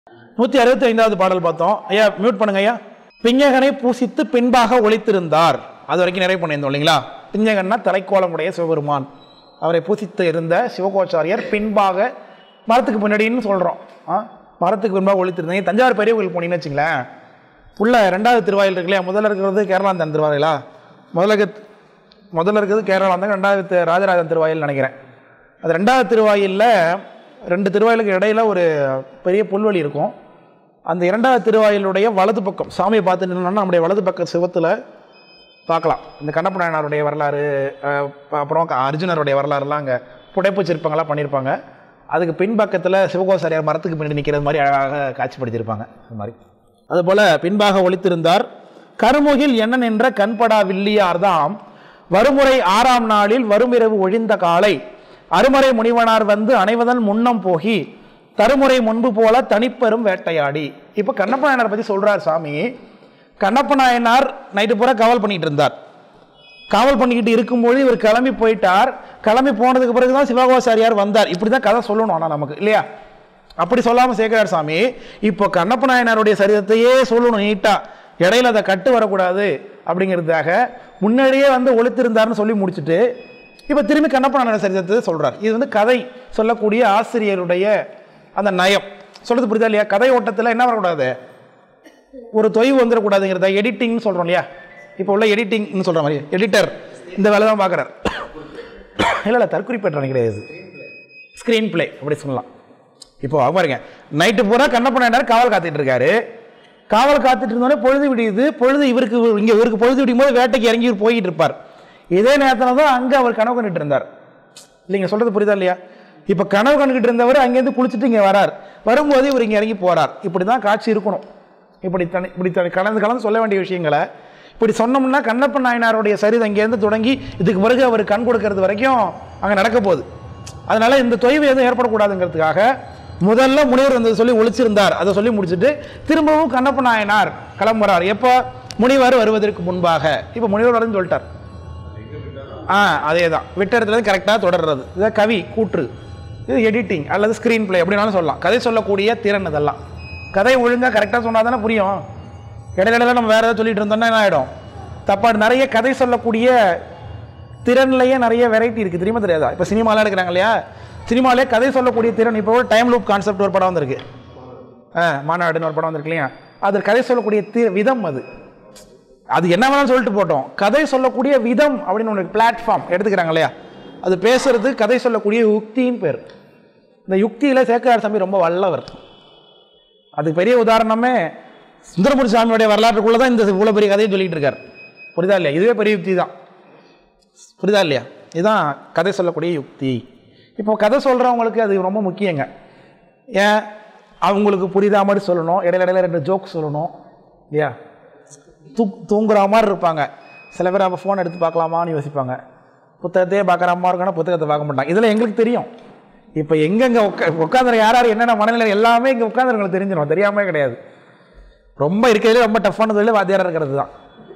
நூற்றி அறுபத்தி ஐந்தாவது பாடல் பார்த்தோம் ஐயா மியூட் பண்ணுங்க ஐயா பிஞ்சகனை பூசித்து பின்பாக ஒளித்திருந்தார் அது வரைக்கும் நிறைவு பண்ணியிருந்தோம் இல்லைங்களா பிஞ்சகன்னா தலைக்கோலமுடைய சிவபெருமான் அவரை பூசித்து இருந்த சிவகோச்சாரியர் பின்பாக மரத்துக்கு பின்னாடின்னு சொல்கிறோம் ஆ மரத்துக்கு பின்பாக ஒளித்திருந்தீங்க தஞ்சாவூர் பெரிய கோயில் போனீங்கன்னு வச்சுங்களேன் உள்ள ரெண்டாவது திருவாயில் இருக்கு இல்லையா முதல்ல இருக்கிறது கேரளாந்தன் திருவாயிலா முதல்ல இருக்கிறது முதல்ல இருக்கிறது கேரளாந்தன் ரெண்டாவது தி- ராஜராஜன் திருவாயில் நினைக்கிறேன் அது ரெண்டாவது திருவாயிலில் ரெண்டு திருவாயிலுக்கு இடையில ஒரு பெரிய புல்வெளி இருக்கும் அந்த இரண்டாவது திருவாயிலுடைய வலது பக்கம் சாமியை பார்த்துட்டு நின்னோம்னா நம்முடைய வலது பக்க சிவத்தில் பார்க்கலாம் இந்த கண்ணப்ப நாயனாருடைய வரலாறு அஹ், ப- அப்புறம் க- அர்ஜுனருடைய வரலாறுலாம் அங்கே புடைப்பு சிற்பங்கள்லாம் பண்ணியிருப்பாங்க அதுக்கு பின்பக்கத்தில் சிவகோசாரியார் மரத்துக்கு பின்னாடி நிற்கிறது மாதிரி அழகாக காட்சிப்படுத்தியிருப்பாங்க அது மாதிரி அதுபோல் பின்பாக ஒளித்திருந்தார் கருமுகில் எண்ணன் என்ற கண்படா வில்லியார்தாம் வருமுறை ஆறாம் நாளில் வருமிரவு ஒழிந்த காலை அருமறை முனிவனார் வந்து அணைவதன் முன்னம் போகி தருமுறை முன்பு போல தனிப்பெரும் வேட்டையாடி இப்போ கண்ணப்ப நாயனார் பற்றி சொல்றார் சாமி கண்ணப்ப நாயனார் நைட்டு பூரா காவல் பண்ணிட்டு இருந்தார் காவல் பண்ணிக்கிட்டு இருக்கும்போது இவர் கிளம்பி போயிட்டார் கிளம்பி போனதுக்கு பிறகு தான் சிவகோசாரியார் வந்தார் இப்படி தான் கதை சொல்லணும் ஆனால் நமக்கு இல்லையா அப்படி சொல்லாமல் சேகரார் சாமி இப்போ கண்ணப்ப நாயனாருடைய சரிதத்தையே சொல்லணும் நீட்டா இடையில அதை கட்டு வரக்கூடாது அப்படிங்கிறதுக்காக முன்னாடியே வந்து ஒளித்திருந்தார்னு சொல்லி முடிச்சுட்டு இப்போ திரும்பி கண்ணப்ப நாயனார் சரிதத்தை சொல்றார் இது வந்து கதை சொல்லக்கூடிய ஆசிரியருடைய அந்த நயம் சொல்றது புரியுதா இல்லையா கதை ஓட்டத்தில் என்ன வரக்கூடாது ஒரு தொய்வு வந்துடக்கூடாதுங்கிறத எடிட்டிங்னு சொல்கிறோம் இல்லையா இப்போ உள்ள எடிட்டிங்னு சொல்கிற மாதிரி எடிட்டர் இந்த வேலை தான் பார்க்குறாரு இல்லை இல்லை தற்குறிப்பேற்ற கிடையாது ஸ்க்ரீன் ப்ளே அப்படி சொல்லலாம் இப்போ பாருங்க நைட்டு பூரா கண்ணப்ப நாயனார் காவல் காத்துட்டு இருக்காரு காவல் காத்துட்டு இருந்தோடனே பொழுது விடியுது பொழுது இவருக்கு இங்கே இவருக்கு பொழுது விடியும் போது வேட்டைக்கு இறங்கி இவர் போயிட்டு இருப்பார் இதே நேரத்தில் தான் அங்கே அவர் கனவு கண்டுட்டு இருந்தார் இல்லைங்க சொல்றது புரியுதா இல்லையா இப்போ கனவு கண்டுகிட்டு இருந்தவர் அங்கேருந்து குளிச்சுட்டு இங்கே வரார் வரும்போது இவர் இங்கே இறங்கி போறார் இப்படி தான் காட்சி இருக்கணும் இப்படி தனி இப்படி தனி கலந்து கலந்து சொல்ல வேண்டிய விஷயங்களை இப்படி சொன்னோம்னா கண்ணப்ப நாயனாருடைய சரிதை அங்கேருந்து தொடங்கி இதுக்கு பிறகு அவர் கண் கொடுக்கறது வரைக்கும் அங்கே நடக்க போகுது அதனால இந்த தொய்வு எதுவும் ஏற்படக்கூடாதுங்கிறதுக்காக முதல்ல முனிவர் வந்தது சொல்லி ஒழிச்சிருந்தார் அதை சொல்லி முடிச்சுட்டு திரும்பவும் கண்ணப்ப நாயனார் கிளம்புறார் எப்போ முனிவர் வருவதற்கு முன்பாக இப்போ முனிவர் வரதுன்னு சொல்லிட்டார் ஆ அதே தான் விட்ட இடத்துல கரெக்டாக தொடர்றது இதான் கவி கூற்று இது எடிட்டிங் அல்லது ஸ்க்ரீன் ப்ளே அப்படின்னாலும் சொல்லலாம் கதை சொல்லக்கூடிய திறன் இதெல்லாம் கதை ஒழுங்காக கரெக்டாக சொன்னால் தானே புரியும் இடையில இடையில நம்ம வேறு ஏதாவது சொல்லிட்டு இருந்தோம்னா என்ன ஆகிடும் தப்பாக நிறைய கதை சொல்லக்கூடிய திறன்லையே நிறைய வெரைட்டி இருக்குது தெரியுமா தெரியாதா இப்போ சினிமாலாம் எடுக்கிறாங்க இல்லையா சினிமாலே கதை சொல்லக்கூடிய திறன் இப்போ டைம் லூப் கான்செப்ட் ஒரு படம் வந்திருக்கு ஆ மாநாடுன்னு ஒரு படம் வந்திருக்கு இல்லையா அது கதை சொல்லக்கூடிய தி விதம் அது அது என்ன வேணாலும் சொல்லிட்டு போட்டோம் கதை சொல்லக்கூடிய விதம் அப்படின்னு ஒன்று பிளாட்ஃபார்ம் எடுத்துக்கிறாங்க இல்லையா அது பேசுறது கதை சொல்லக்கூடிய யுக்தின்னு பேர் இந்த யுக்தியில் சேக்கரார் சாமி ரொம்ப வல்லவர் அதுக்கு பெரிய உதாரணமே சுந்தரமூர்த்தி சாமியோடைய வரலாற்றுக்குள்ளே தான் இந்த இவ்வளோ பெரிய கதையை சொல்லிட்டு இருக்கார் புரியுதா இல்லையா இதுவே பெரிய யுக்தி தான் புரியுதா இல்லையா இதுதான் கதை சொல்லக்கூடிய யுக்தி இப்போ கதை சொல்கிறவங்களுக்கு அது ரொம்ப முக்கியங்க ஏன் அவங்களுக்கு புரியுதா மாதிரி சொல்லணும் இடையில இடையில ரெண்டு ஜோக் சொல்லணும் இல்லையா தூ தூங்குற மாதிரி இருப்பாங்க சில பேர் அப்போ ஃபோன் எடுத்து பார்க்கலாமான்னு யோசிப்பாங்க புத்தகத்தையே பார்க்குற அம்மா இருக்குன்னா புத்தகத்தை பார்க்க மாட்டாங்க இதில் எங்களுக்கு தெரியும் இப்போ எங்கெங்கே உட்கா உட்காந்துரு யார் யார் என்னென்ன மனநிலை எல்லாமே இங்கே உட்காந்துருங்களுக்கு தெரிஞ்சிடும் தெரியாமே கிடையாது ரொம்ப இருக்கிறதுலே ரொம்ப டஃப்பான தொழில் வாத்தியாராக இருக்கிறது தான்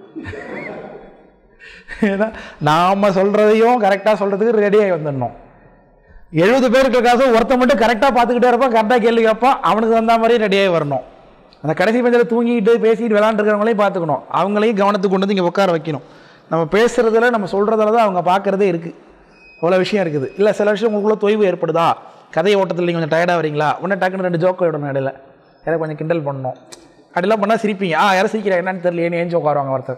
ஏன்னா நாம் சொல்கிறதையும் கரெக்டாக சொல்கிறதுக்கு ரெடியாகி வந்துடணும் எழுபது பேர் இருக்கிற காசு ஒருத்தன் மட்டும் கரெக்டாக பார்த்துக்கிட்டே இருப்பான் கரெக்டாக கேள்வி கேட்பான் அவனுக்கு வந்த மாதிரி ரெடியாகி வரணும் அந்த கடைசி பெஞ்சில் தூங்கிட்டு பேசிட்டு விளாண்டுருக்கிறவங்களையும் பார்த்துக்கணும் அவங்களையும் கவனத்துக்கு கொண்டு வந்து இங்கே உட்கார வைக்கணும் நம்ம பேசுகிறதுல நம்ம சொல்கிறதுல தான் அவங்க பார்க்குறதே இருக்குது அவ்வளோ விஷயம் இருக்குது இல்லை சில விஷயம் உங்களுக்குள்ள தொய்வு ஏற்படுதா கதை ஓட்டத்தில் நீங்கள் கொஞ்சம் டயர்டாக வரீங்களா உடனே டக்குன்னு ரெண்டு ஜோக்க விடணும் இடையில யாரை கொஞ்சம் கிண்டல் பண்ணணும் அப்படிலாம் பண்ணால் சிரிப்பீங்க ஆ யாரும் சிரிக்கிறா என்னன்னு தெரியல ஏஞ்சி உட்காருவாங்க ஒருத்தர்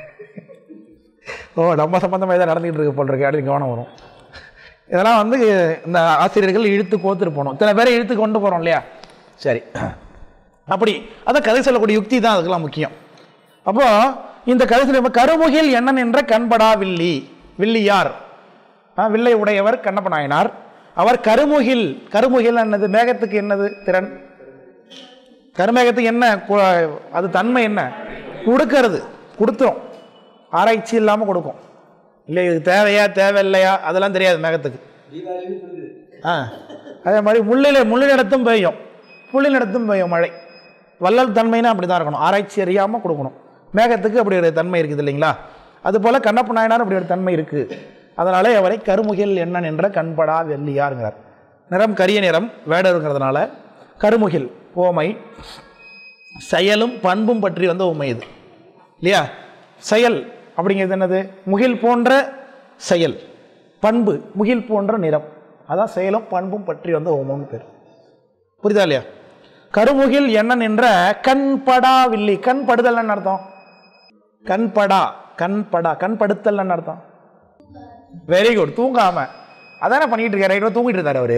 ஓ நம்ம சம்மந்தமாக ஏதாவது நடந்துகிட்டு இருக்கு போல் இருக்கு அப்படின்னு கவனம் வரும் இதெல்லாம் வந்து இந்த ஆசிரியர்கள் இழுத்து கோத்துட்டு போகணும் இத்தனை பேரை இழுத்து கொண்டு போகிறோம் இல்லையா சரி அப்படி அதான் கதை சொல்லக்கூடிய யுக்தி தான் அதுக்கெல்லாம் முக்கியம் அப்போ இந்த கதை சொல்ல கருமுகில் எண்ணன் என்ற கண்படா வில்லி வில்லியார் ஆ, வில்லை உடையவர் கண்ணப்ப நாயனார் அவர் கருமுகில் கருமுகில் என்னது மேகத்துக்கு என்னது திறன் கருமேகத்துக்கு என்ன கு- அது தன்மை என்ன கொடுக்கறது கொடுத்துரும் ஆராய்ச்சி இல்லாமல் கொடுக்கும் இல்லை இது தேவையா தேவையில்லையா அதெல்லாம் தெரியாது மேகத்துக்கு ஆ அதே மாதிரி முள்ளில் முள்ளினிடத்தும் பெய்யும் புள்ளினிடத்தும் பெய்யும் மழை வள்ளல் தன்மைனா அப்படி தான் இருக்கணும் ஆராய்ச்சி அறியாமல் கொடுக்கணும் மேகத்துக்கு அப்படி ஒரு தன்மை இருக்குது இல்லைங்களா அதுபோல் கண்ணப்ப நாயனார் அப்படி ஒரு தன்மை இருக்குது அதனாலே அவரை கருமுகில் எண்ணன் என்ற கண்படா வெள்ளியாருங்கிறார் நிறம் கரிய நிறம் வேடருங்கிறதுனால கருமுகில் ஓமை செயலும் பண்பும் பற்றி வந்த உண்மை இது இல்லையா செயல் அப்படிங்கிறது என்னது முகில் போன்ற செயல் பண்பு முகில் போன்ற நிறம் அதான் செயலும் பண்பும் பற்றி வந்த ஓமம்னு பேர் புரியுதா இல்லையா கருமுகில் என்ன என்ற கண்படாவில்லி கண் படுதல் என்ன அர்த்தம் கண்படா கண்படா கண் படுத்தல் என்ன அர்த்தம் வெரி குட் தூங்காம அதானே பண்ணிட்டு இருக்காரு ரைட் தூங்கிட்டு இருந்தாரு அவரு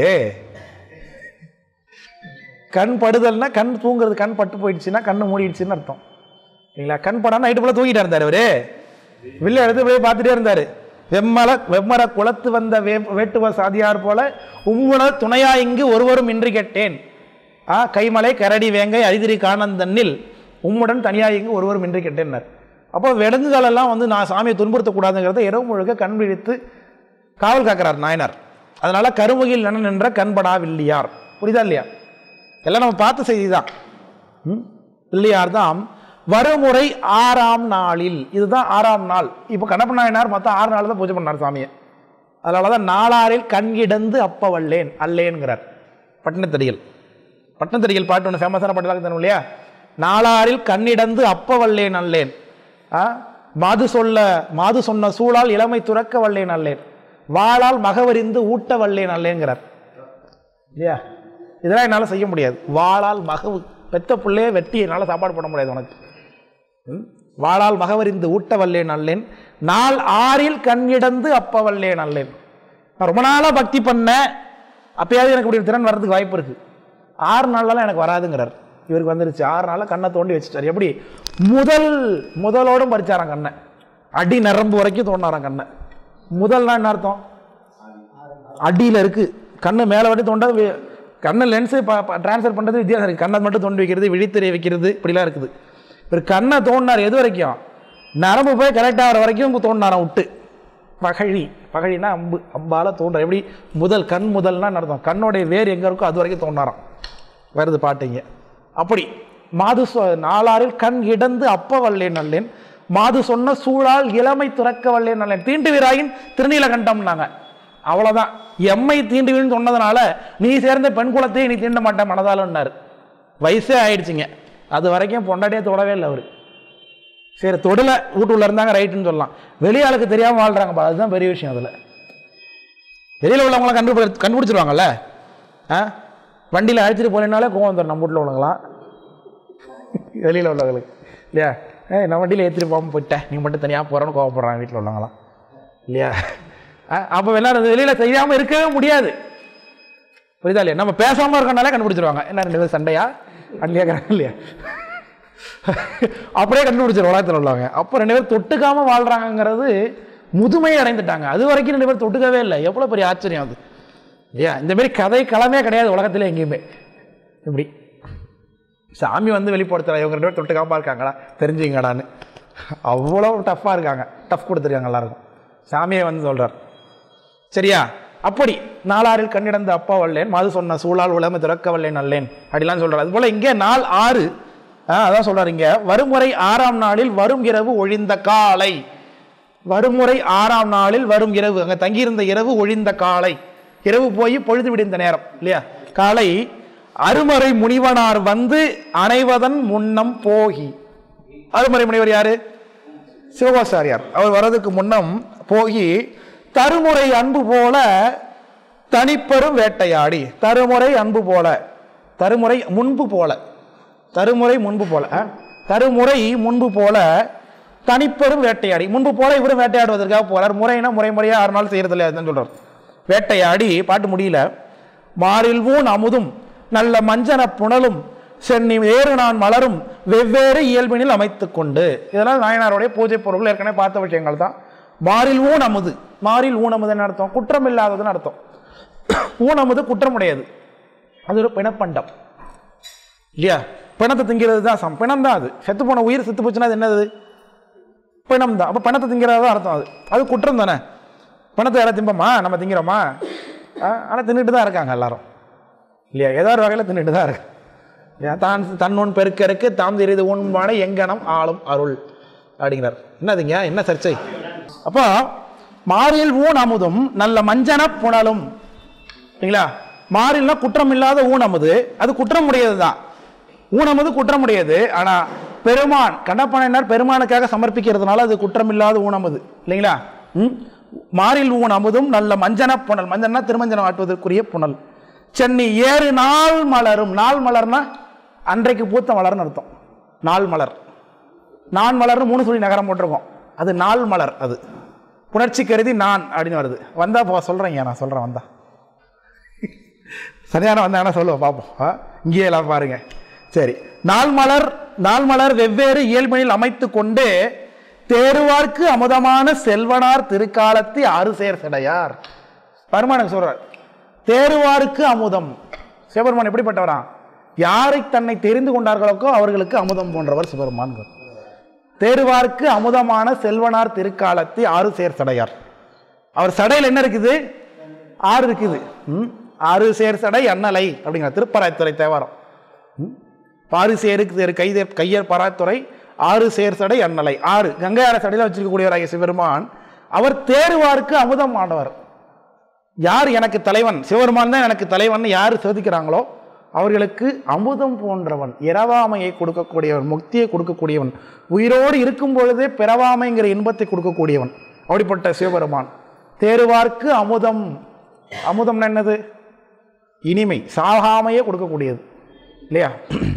கண் படுதல்னா கண் தூங்குறது கண் பட்டு போயிடுச்சுன்னா கண்ணு மூடிடுச்சுன்னு அர்த்தம் சரிங்களா கண் படாம நைட்டு போல தூங்கிட்டு இருந்தார் அவரு வில்ல எடுத்து போய் பார்த்துட்டே இருந்தாரு வெம்மல வெம்மர குளத்து வந்த வே வேட்டுவ சாதியார் போல உம்முன துணையா இங்கு ஒருவரும் இன்றி கேட்டேன் ஆ கைமலை கரடி வேங்கை அரிதிரி காணந்தன்னில் உம்முடன் தனியா இங்கு ஒருவரும் இன்றி கேட்டேன்னார் அப்போ விலங்குகள் எல்லாம் வந்து நான் சாமியை துன்புறுத்தக்கூடாதுங்கிறத இரவு முழுக்க கண் விழித்து காவல் காக்கிறார் நாயனார் அதனால கருமுகில் நன நின்ற கண்படாவில்லியார் புரியுதா இல்லையா எல்லாம் நம்ம பார்த்த செய்தி தான் பிள்ளையார் தான் வருமுறை ஆறாம் நாளில் இதுதான் ஆறாம் நாள் இப்போ கண்ணப்ப நாயனார் மொத்தம் ஆறு நாள் தான் பூஜை பண்ணார் சாமியை அதனால தான் நாளாரில் கண்கிடந்து அப்ப வல்லேன் அல்லேன்கிறார் பட்டினத்தடிகள் பட்டினத்தடிகள் பாட்டு ஒன்று ஃபேமஸான பாட்டு தான் தரும் இல்லையா நாளாரில் கண்ணிடந்து அப்ப வல்லேன் அல்லேன் ஆ மாது சொல்ல மாது சொன்ன சூழால் இளமை துறக்க வல்லேன் அல்லேன் வாளால் மகவரிந்து ஊட்ட வல்லேன் அல்லேங்கிறார் இல்லையா இதெல்லாம் என்னால் செய்ய முடியாது வாளால் மகவு பெத்த பிள்ளையே வெட்டி என்னால் சாப்பாடு போட முடியாது உனக்கு ம்? வாளால் மகவரிந்து ஊட்ட வல்லேன் அல்லேன் நாள் ஆறில் கண்ணிடந்து அப்ப வல்லேன் அல்லேன் நான் ரொம்ப நாளாக பக்தி பண்ணேன் அப்பயாவது எனக்கு இப்படி திறன் வர்றதுக்கு வாய்ப்பு இருக்கு ஆறு நாள்லாம் எனக்கு வராதுங்கிறார் இவருக்கு வந்துருச்சு ஆறு நாளில் கண்ணை தோண்டி வச்சுட்டார் எப்படி முதல் முதலோடும் பறிச்சாராம் கண்ணை அடி நரம்பு வரைக்கும் தோண்டாராம் கண்ணை முதல்னா என்ன அர்த்தம் அடியில் இருக்கு கண்ணு மேலே வட்டி தோண்டா வி- கண்ணு லென்ஸு ட்ரான்ஸ்ஃபர் பண்ணுறது வித்தியாசம் இருக்குது கண்ணை மட்டும் தோண்டி வைக்கிறது விழித்திரை வைக்கிறது இப்படிலாம் இருக்குது ஒரு கண்ணை தோண்டினார் எது வரைக்கும் நரம்பு போய் கரெக்ட் ஆகிற வரைக்கும் தோண்டினாராம் விட்டு பகழி பகழினா அம்பு அம்பால தோன்ற எப்படி முதல் கண் முதல்னா நடத்தும் கண்ணோடைய வேர் எங்கே இருக்கோ அது வரைக்கும் தோண்டாராம் வருது பாட்டுங்க அப்படி மாது சொ- நாளாரில் கண் இடந்து அப்ப வல்லேன் நல்லேன் மாது சொன்ன சூழால் இளமை துறக்க வல்லேன் நல்லேன் தீண்டு வீராயின் திருநீல கண்டம்னாங்க அவ்வளவுதான் எம்மை தீண்டுவின்னு சொன்னதுனால நீ சேர்ந்த பெண் குலத்தையே நீ தீண்ட மாட்டேன் மனதாலன்னாரு வயசே ஆயிடுச்சுங்க அது வரைக்கும் பொண்டாட்டியே தொடவே இல்லை அவரு சரி தொடல வீட்டுக்குள்ள இருந்தாங்க ரைட்டுன்னு சொல்லலாம் வெளியாளுக்கு தெரியாம வாழ்றாங்கப்பா அதுதான் பெரிய விஷயம் அதுல வெளியில உள்ளவங்கள கண்டுபிடி கண்டுபிடிச்சிருவாங்கல்ல ஆ வண்டியில் அழைச்சிட்டு போனேனாலே கோவம் வந்துடும் நம்ம வீட்டில் உள்ளவங்களாம் வெளியில் உள்ளவங்களுக்கு இல்லையா ஏ நான் வண்டியில் ஏற்றிட்டு போகாமல் போயிட்டேன் நீ மட்டும் தனியாக போகிறோன்னு கோவப்படுறாங்க வீட்டில் உள்ளவங்களாம் இல்லையா அப்போ எல்லாரும் வெளியில் செய்யாமல் இருக்கவே முடியாது புரியுதா இல்லையா நம்ம பேசாமல் இருக்கனாலே கண்டுபிடிச்சிருவாங்க என்ன ரெண்டு பேரும் சண்டையா அண்ணியாக்கிறாங்க இல்லையா அப்படியே கண்டுபிடிச்சிரு உலகத்தில் உள்ளவங்க அப்போ ரெண்டு பேரும் தொட்டுக்காம வாழ்றாங்கங்கிறது முதுமை அடைந்துட்டாங்க அது வரைக்கும் ரெண்டு பேரும் தொட்டுக்கவே இல்லை எவ்வளோ பெரிய ஆச்சரியம் அது இல்லையா இந்த மாதிரி கதை களமே கிடையாது உலகத்தில் எங்கேயுமே இப்படி சாமி வந்து வெளிப்படுத்துறா இவங்க ரெண்டு பேரும் தொட்டுக்காம இருக்காங்களா தெரிஞ்சுங்கடான்னு அவ்வளோ டஃப்பாக இருக்காங்க டஃப் கொடுத்துருக்காங்க எல்லாருக்கும் சாமியை வந்து சொல்றார் சரியா அப்படி நாலாறில் கண்ணிடந்த அப்பா வல்லேன் மது சொன்ன சூழால் உலகம் திறக்க வல்லேன் அல்லேன் அப்படிலாம் சொல்றார் அது போல இங்கே நாள் ஆறு ஆ, அதான் சொல்றாரு இங்க வருமுறை ஆறாம் நாளில் வரும் இரவு ஒழிந்த காலை வருமுறை ஆறாம் நாளில் வரும் இரவு அங்க தங்கியிருந்த இரவு ஒழிந்த காலை இரவு போய் பொழுது விடிந்த நேரம் இல்லையா காலை அருமறை முனிவனார் வந்து அணைவதன் முன்னம் போகி அருமறை முனிவர் யாரு சிவகோசாரியார் அவர் வர்றதுக்கு முன்னம் போகி தருமுறை அன்பு போல தனிப்பெரும் வேட்டையாடி தருமுறை அன்பு போல தருமுறை முன்பு போல தருமுறை முன்பு போல ஆ? தருமுறை முன்பு போல தனிப்பெரும் வேட்டையாடி முன்பு போல இவரும் வேட்டையாடுவதற்காக போறார் முறைனா முறை முறையாக ஆறு நாள் செய்யறது இல்லையா அதுதான் சொல்றார் வேட்டையாடி பாட்டு முடியல மாறில் ஊன் அமுதும் நல்ல மஞ்சன புனலும் சென்னி வேறு நான் மலரும் வெவ்வேறு இயல்பினில் அமைத்துக் கொண்டு இதெல்லாம் நாயனாருடைய பூஜை பொருட்கள் ஏற்கனவே பார்த்த விஷயங்கள் தான் மாறில் ஊன் அமுது மாறில் ஊன் அமுதுன்னு அர்த்தம் குற்றம் இல்லாததுன்னு அர்த்தம் ஊன் அமுது குற்றமுடையது அது ஒரு பிணப்பண்டம் இல்லையா பிணத்தை திங்கிறது தான் சம் பிணம் தான் அது செத்து போன உயிர் செத்து போச்சுன்னா அது என்னது பிணம் தான் அப்போ பிணத்தை திங்கிறது தான் அர்த்தம் அது அது குற்றம் தானே பிணத்தை யாரும் திம்பமா நம்ம திங்கிறோமா ஆனால் தின்னுட்டு தான் இருக்காங்க எல்லாரும் இல்லையா ஏதோ ஒரு வகையில் தின்னுட்டு தான் இருக்கு இல்லையா தான் தன்னொன் பெருக்கருக்கு தாம் தெரியுது உண்பான எங்கனம் ஆளும் அருள் அப்படிங்கிறார் என்னதுங்க என்ன சர்ச்சை அப்போ மாறில் ஊன் அமுதும் நல்ல மஞ்சன புனலும் சரிங்களா மாறில்னா குற்றம் இல்லாத ஊன் அமுது அது குற்றம் உடையது தான் ஊனமுது குற்றமுடையது ஆனா பெருமான் கண்ணப்பனையினர் பெருமானுக்காக சமர்ப்பிக்கிறதுனால அது குற்றமில்லாத ஊனமுது இல்லைங்களா ம்? மாறில் ஊன் அமுதும் நல்ல மஞ்சன புனல் மஞ்சனா திருமஞ்சனம் ஆட்டுவதற்குரிய புனல் சென்னி ஏறு நாள் மலரும் நாள் மலர்னா அன்றைக்கு பூத்த மலர்னு அர்த்தம் நாள் மலர் நான் மலர்னு மூணு சொல்லி நகரம் போட்டிருக்கோம் அது நாள் மலர் அது புணர்ச்சி கருதி நான் அப்படின்னு வருது வந்தா போ சொல்றேங்க நான் சொல்றேன் வந்தா சரியான வந்தாங்கன்னா சொல்லுவோம் பார்ப்போம் ஆ? இங்கேயே எல்லாம் பாருங்க சரி நாள் மலர் நாள் மலர் வெவ்வேறு இயல்பனில் அமைத்து கொண்டு தேருவார்க்கு அமுதமான செல்வனார் திருக்காலத்தி ஆறு சேர் செடையார் பெருமானுக்கு சொல்றார் தேருவாருக்கு அமுதம் சிவபெருமான் எப்படிப்பட்டவரா யாரை தன்னை தெரிந்து கொண்டார்களோ அவர்களுக்கு அமுதம் போன்றவர் சிவபெருமான் தேருவார்க்கு அமுதமான செல்வனார் திருக்காலத்தி ஆறு சேர் சடையார் அவர் சடையில் என்ன இருக்குது ஆறு இருக்குது ம்? ஆறு சேர் சடை அண்ணலை அப்படிங்கிற திருப்பராய்த்துறை தேவாரம் ம்? பாரு சேருக்கு தேர் கைதே கையர் பராத்துறை ஆறு சேர் சடை அண்ணலை ஆறு கங்கையார சடையில் வச்சிருக்கக்கூடியவராகிய சிவபெருமான் அவர் தேருவார்க்கு அமுதம் ஆனவர் யார் எனக்கு தலைவன் சிவபெருமான் தான் எனக்கு தலைவன் யார் சோதிக்கிறாங்களோ அவர்களுக்கு அமுதம் போன்றவன் இரவாமையை கொடுக்கக்கூடியவன் முக்தியை கொடுக்கக்கூடியவன் உயிரோடு இருக்கும் பொழுதே பிறவாமைங்கிற இன்பத்தை கொடுக்கக்கூடியவன் அப்படிப்பட்ட சிவபெருமான் தேருவார்க்கு அமுதம் அமுதம்னா என்னது இனிமை சாகாமையே கொடுக்கக்கூடியது இல்லையா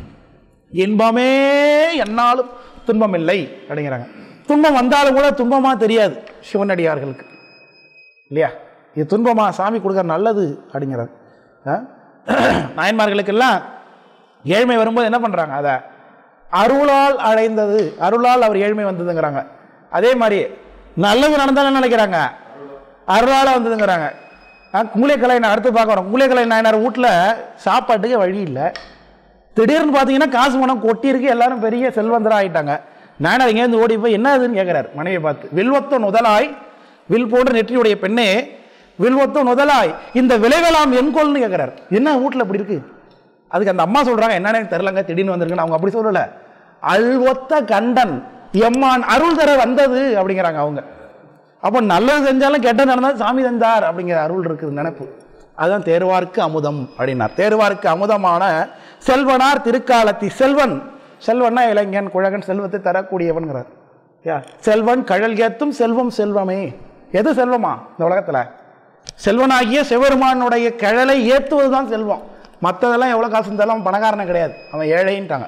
இன்பமே என்னாலும் துன்பம் இல்லை அப்படிங்கிறாங்க துன்பம் வந்தாலும் கூட துன்பமா தெரியாது சிவனடியார்களுக்கு இல்லையா இது துன்பமா சாமி கொடுக்குற நல்லது அப்படிங்கிறது ஆ? நாயன்மார்களுக்கெல்லாம் ஏழ்மை வரும்போது என்ன பண்ணுறாங்க அதை அருளால் அடைந்தது அருளால் அவர் ஏழ்மை வந்ததுங்கிறாங்க அதே மாதிரி நல்லது நடந்தாலும் என்ன நினைக்கிறாங்க அருளால் வந்ததுங்கிறாங்க மூலியக்கலை நான் அடுத்து பார்க்க வரோம் மூலியக்கலை நாயனார் வீட்டில் சாப்பாட்டுக்கு வழி இல்லை திடீர்னு பார்த்தீங்கன்னா காசு பணம் கொட்டியிருக்கு எல்லாரும் பெரிய செல்வந்தராக ஆயிட்டாங்க நாயனார் இங்கேருந்து ஓடி போய் என்ன இதுன்னு கேட்குறாரு மனைவியை பார்த்து வில்வத்தோ நுதலாய் வில் போன்ற நெற்றியுடைய பெண்ணே வில்வத்தோ நுதலாய் இந்த விளைவெல்லாம் என்கொள்னு கேட்குறாரு என்ன வீட்டில் இப்படி இருக்கு அதுக்கு அந்த அம்மா சொல்றாங்க என்னன்னு எனக்கு தெரியலங்க திடீர்னு வந்திருக்குன்னு அவங்க அப்படி சொல்லல அல்வொத்த கண்டன் எம்மான் அருள் தர வந்தது அப்படிங்கிறாங்க அவங்க அப்போ நல்லது செஞ்சாலும் கெட்டது நடந்தாலும் சாமி தந்தார் அப்படிங்கிற அருள் இருக்குது நினைப்பு அதுதான் தேர்வார்க்கு அமுதம் அப்படின்னார் தேர்வார்க்கு அமுதமான செல்வனார் திருக்காலத்தி செல்வன் செல்வன்னா இளைஞன் குழகன் செல்வத்தை தரக்கூடியவன்கிறார் யா செல்வன் கழல் ஏத்தும் செல்வம் செல்வமே எது செல்வமா இந்த உலகத்துல செல்வனாகிய சிவருமானுடைய கழலை ஏத்துவது தான் செல்வம் மற்றதெல்லாம் எவ்வளோ காசு இருந்தாலும் அவன் பணக்காரன் கிடையாது அவன் ஏழைன்ட்டாங்க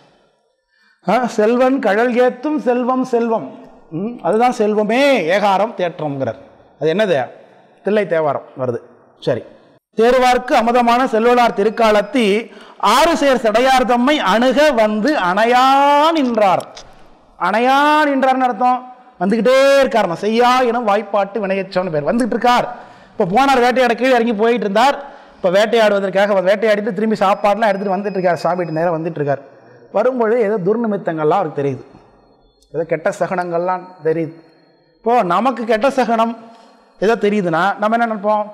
ஆ, செல்வன் கழல் ஏத்தும் செல்வம் செல்வம் ம், அதுதான் செல்வமே ஏகாரம் தேற்றம்ங்கிறார் அது என்னது தில்லை தேவாரம் வருது சரி தேர்வார்க்கு அமுதமான செல்வனார் திருக்காலத்தி ஆறு சேர் சடையார் தம்மை அணுக வந்து அணையா நின்றார் அணையா நின்றார்னு அர்த்தம் வந்துகிட்டே இருக்கார் நான் செய்யா எனும் வாய்ப்பாட்டு வினையச்சவன் பேர் வந்துகிட்டு இருக்கார் இப்போ போனார் வேட்டையாட கீழே இறங்கி போயிட்டு இருந்தார் இப்போ வேட்டையாடுவதற்காக அவர் வேட்டையாடிட்டு திரும்பி சாப்பாடுலாம் எடுத்துட்டு வந்துட்டு இருக்கார் சாமிட்டு நேரம் வந்துட்டு இருக்கார் வரும்பொழுது ஏதோ துர்நிமித்தங்கள்லாம் அவருக்கு தெரியுது ஏதோ கெட்ட சகனங்கள்லாம் தெரியுது இப்போ நமக்கு கெட்ட சகனம் ஏதோ தெரியுதுன்னா நம்ம என்ன நினைப்போம்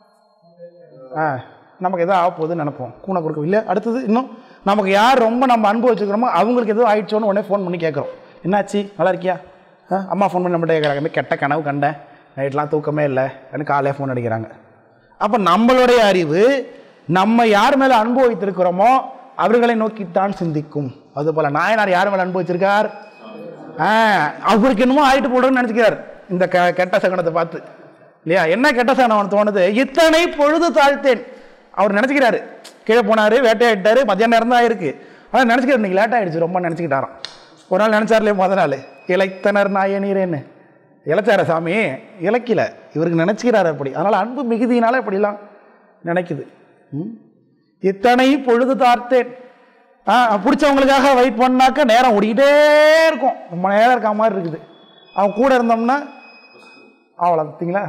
ஆ நமக்கு எதோ ஆக போகுதுன்னு நினைப்போம் கூனை கொடுக்க இல்லை அடுத்தது இன்னும் நமக்கு யார் ரொம்ப நம்ம அன்பு வச்சுக்கிறோமோ அவங்களுக்கு எதுவும் ஆயிடுச்சோன்னு உடனே ஃபோன் பண்ணி கேட்குறோம் என்னாச்சு நல்லா இருக்கியா ஆ, அம்மா ஃபோன் பண்ணி நம்மகிட்ட கேட்குறாங்க "இந்த கெட்ட கனவு கண்டேன் நைட்லாம் தூக்கமே இல்லை எனக்கு காலையே ஃபோன் அடிக்கிறாங்க அப்போ நம்மளுடைய அறிவு நம்ம யார் மேலே அன்பு வைத்திருக்கிறோமோ அவர்களை நோக்கித்தான் சிந்திக்கும் அதுபோல் நாயனார் யார் மேலே அன்பு வச்சிருக்கார் ஆ, அவருக்கு என்னமோ ஆயிட்டு போடுறோன்னு நினச்சிக்கிறார் இந்த க கெட்ட சகனத்தை பார்த்து இல்லையா என்ன கெட்ட சகனம் அவனுக்கு தோணுது இத்தனை பொழுது தாழ்த்தேன் அவர் நினச்சிக்கிறாரு கீழே போனார் வேட்டையாடிட்டாரு மத்தியான நேரம் தான் ஆயிருக்கு ஆனால் நினச்சிக்கிறார் இன்னைக்கு லேட் ஆயிடுச்சு ரொம்ப நினச்சிக்கிட்டாராம் ஒரு நாள் நினச்சார்லே முத நாள் இலைத்தனர் நாயனீரேன்னு இழைச்சார சாமி இலக்கில இவருக்கு நினச்சிக்கிறாரு அப்படி அதனால் அன்பு மிகுதியினால இப்படிலாம் நினைக்குது ம்? இத்தனை பொழுது தார்த்தேன் ஆ பிடிச்சவங்களுக்காக வெயிட் பண்ணாக்க நேரம் ஓடிக்கிட்டே இருக்கும் ரொம்ப நேரம் இருக்க மாதிரி இருக்குது அவன் கூட இருந்தோம்னா அவ்வளோ பார்த்தீங்களா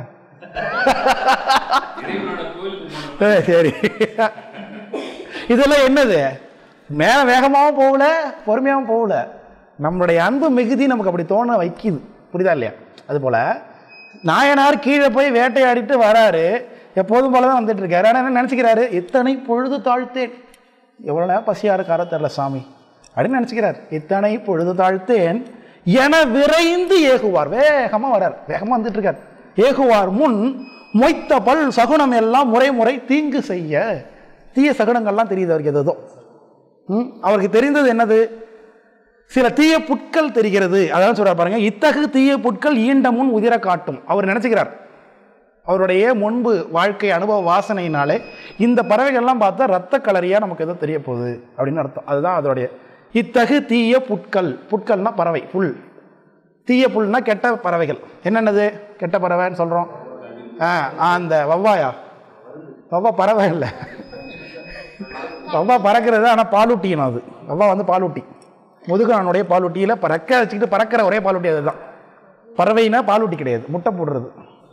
சரி, சரி இதெல்லாம் என்னது மேல வேகமாகவும் போகல பொறுமையாகவும் போகல நம்மளுடைய அன்பு மிகுதி நமக்கு அப்படி தோண வைக்குது புரியுதா இல்லையா அதுபோல நாயனார் கீழே போய் வேட்டையாடிட்டு வராரு எப்போதும் போல தான் வந்துட்டு இருக்காரு ஆனால் என்ன நினச்சிக்கிறாரு இத்தனை பொழுது தாழ்த்தேன் எவ்வளோ நேரம் பசியா இருக்காரோ தெரில சாமி அப்படின்னு நினச்சிக்கிறார் இத்தனை பொழுது தாழ்த்தேன் என விரைந்து ஏகுவார் வேகமாக வரார் வேகமாக வந்துட்டு இருக்கார் ஏகுவார் முன் மொய்த்த பல் சகுனம் எல்லாம் முறை முறை தீங்கு செய்ய தீய சகுனங்கள்லாம் தெரியுது அவருக்கு எது ஏதோ ம், அவருக்கு தெரிந்தது என்னது சில தீய புட்கள் தெரிகிறது அதான் சொல்றார் பாருங்க இத்தகு தீய புட்கள் ஈண்ட முன் உதிர காட்டும் அவர் நினைச்சுக்கிறார் அவருடைய முன்பு வாழ்க்கை அனுபவ வாசனையினாலே இந்த பறவைகள்லாம் பார்த்தா ரத்த கலரியா நமக்கு எதோ தெரிய போகுது அப்படின்னு அர்த்தம் அதுதான் அதோடைய இத்தகு தீய புட்கள் புட்கள்னா பறவை புல் தீய புல்னா கெட்ட பறவைகள் என்னென்னது கெட்ட பறவைன்னு சொல்றோம் ஆ அந்த வவ்வாயா வவ்வா பறவை இல்லை வவ்வா பறக்கிறது ஆனால் பாலூட்டியணும் அது வவ்வா வந்து பாலூட்டி முதுகானுடைய பாலூட்டியில் பறக்க வச்சுக்கிட்டு பறக்கிற ஒரே பாலூட்டி அதுதான் பறவைனா பாலூட்டி கிடையாது முட்டை போடுறது